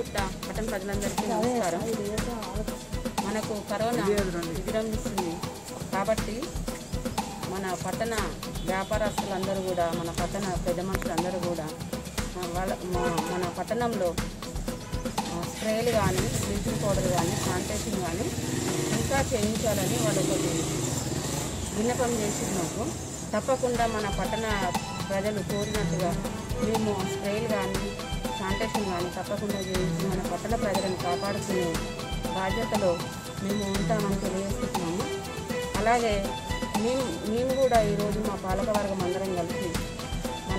యాదగిరిగుట్ట పట్టణ ప్రజలందరికీ నమస్కారం మనకు కరోనా విజృంభిస్తుంది కాబట్టి మన పట్టణ వ్యాపారస్తులందరూ కూడా మన పట్టణ పెద్ద మనుషులందరూ కూడా ఆ, వాళ్ళ మా- మన పట్టణంలో ఆ, స్ప్రేలు కానీ బ్లీచింగ్ పౌడర్ కానీ శానిటైజింగ్ కానీ ఇంకా చేయించాలని వాళ్ళు ఒకటి విన్నపం చేసి మాకు తప్పకుండా మన పట్టణ ప్రజలు కోరినట్టుగా మేము స్ప్రేలు కానీ శానిటైజేషన్ కానీ తప్పకుండా చేయించి మన పట్టణ ప్రజలను కాపాడుకునే బాధ్యతలో మేము ఉంటామని తెలియజేస్తున్నాము అలాగే మేము మేము కూడా ఈరోజు మా పాలకవర్గం అందరం కలిసి మన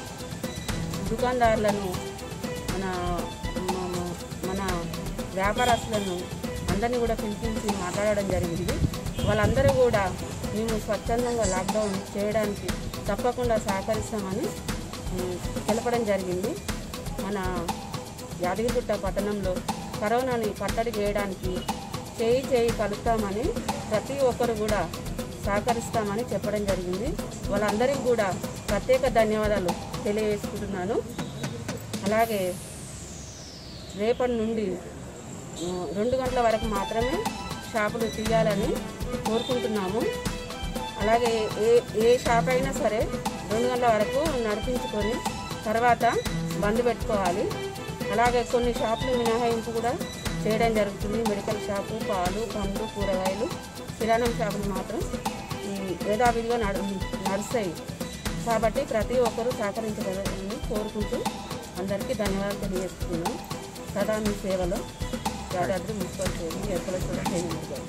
దుకాణదారులను మన మన- మన వ్యాపారస్తులను అందరినీ కూడా పిలిపించి మాట్లాడడం జరిగింది వాళ్ళందరూ కూడా మేము స్వచ్ఛందంగా లాక్డౌన్ చేయడానికి తప్పకుండా సహకరిస్తామని ఉమ్, తెలపడం జరిగింది మన యాదగిరిగుట్ట పట్టణంలో కరోనాని కట్టడి చేయడానికి చేయి చేయి కలుస్తామని ప్రతి ఒక్కరు కూడా సహకరిస్తామని చెప్పడం జరిగింది వాళ్ళందరికీ కూడా ప్రత్యేక ధన్యవాదాలు తెలియజేసుకుంటున్నాను అలాగే రేపటి నుండి ఆ, రెండు గంటల వరకు మాత్రమే షాపులు తీయాలని కోరుకుంటున్నాము అలాగే ఏ ఏ షాప్ అయినా సరే రెండు గంటల వరకు నడిపించుకొని తర్వాత బంద్ పెట్టుకోవాలి అలాగే కొన్ని షాపులు మినహాయింపు కూడా చేయడం జరుగుతుంది మెడికల్ షాపు పాలు పండ్లు కూరగాయలు కిరాణం షాపులు మాత్రం ఉమ్, యథావిధిగా నడు నడుస్తాయి కాబట్టి ప్రతి ఒక్కరూ సహకరించగలరని కోరుకుంటూ అందరికీ ధన్యవాదాలు తెలియజేస్తున్నాం సదా మీ సేవలో యాదాద్రి మున్సిపల్ చైర్మన్ ఎక్కలేశ్వర చైర్మన్ గారు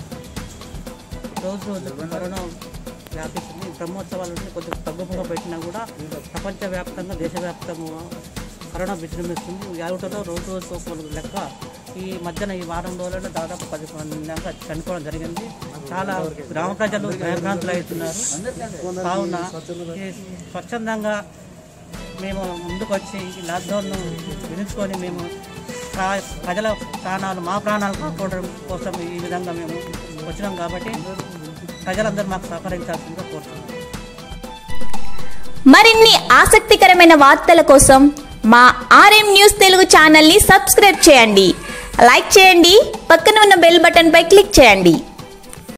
రోజు రోజు కరోనా వ్యాపిస్తుంది బ్రహ్మోత్సవాలు ఉంటే కొద్దిగా తగ్గుముఖం పెట్టినా కూడా ప్రపంచవ్యాప్తంగా దేశవ్యాప్తంగా కరోనా విజృంభిస్తుంది యావటలో రోజు రోజు ఒక లెక్క ఈ మధ్యన ఈ వారం రోజుల్లో దాదాపు పది మంది దాకా చనిపోవడం జరిగింది చాలా గ్రామ ప్రజలు భయభ్రాంతులు అవుతున్నారు కావున ఈ స్వచ్ఛందంగా మేము ముందుకు వచ్చి ఈ లాక్డౌన్ను విధించుకొని మేము ప్రా- ప్రజల ప్రాణాలు మా ప్రాణాలు కాపాడడం కోసం ఈ విధంగా మేము వచ్చినాం కాబట్టి ప్రజలందరూ మాకు సహకరించాల్సిందిగా కోరుతున్నాం మరిన్ని ఆసక్తికరమైన వార్తల కోసం మా ఆర్ఎం న్యూస్ తెలుగు ఛానల్ని సబ్స్క్రైబ్ చేయండి లైక్ చేయండి పక్కన ఉన్న బెల్ బటన్పై క్లిక్ చేయండి